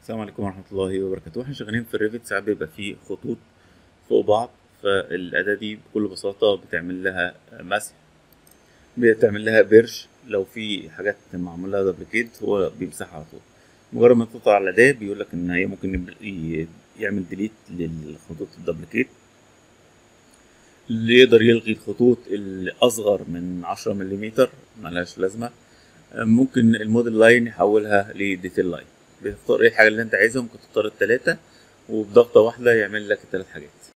السلام عليكم ورحمة الله وبركاته احنا شغالين في الريفت ساعات بيبقى فيه خطوط فوق بعض فالأداة دي بكل بساطة بتعمل لها مسح بتعمل لها بيرش لو في حاجات معمول لها دبليكيت هو بيمسحها على طول مجرد ما تقطع على الأداة بيقولك إن هي ممكن يب- ي- يعمل ديليت للخطوط الدبليكيت اللي يقدر يلغي الخطوط الأصغر من عشرة مليمتر ملهاش لازمة ممكن الموديل لاين يحولها لديتيل لاين بتختار ايه الحاجة اللي انت عايزها ممكن تختار التلاتة وبضغطة واحدة يعمل لك التلات حاجات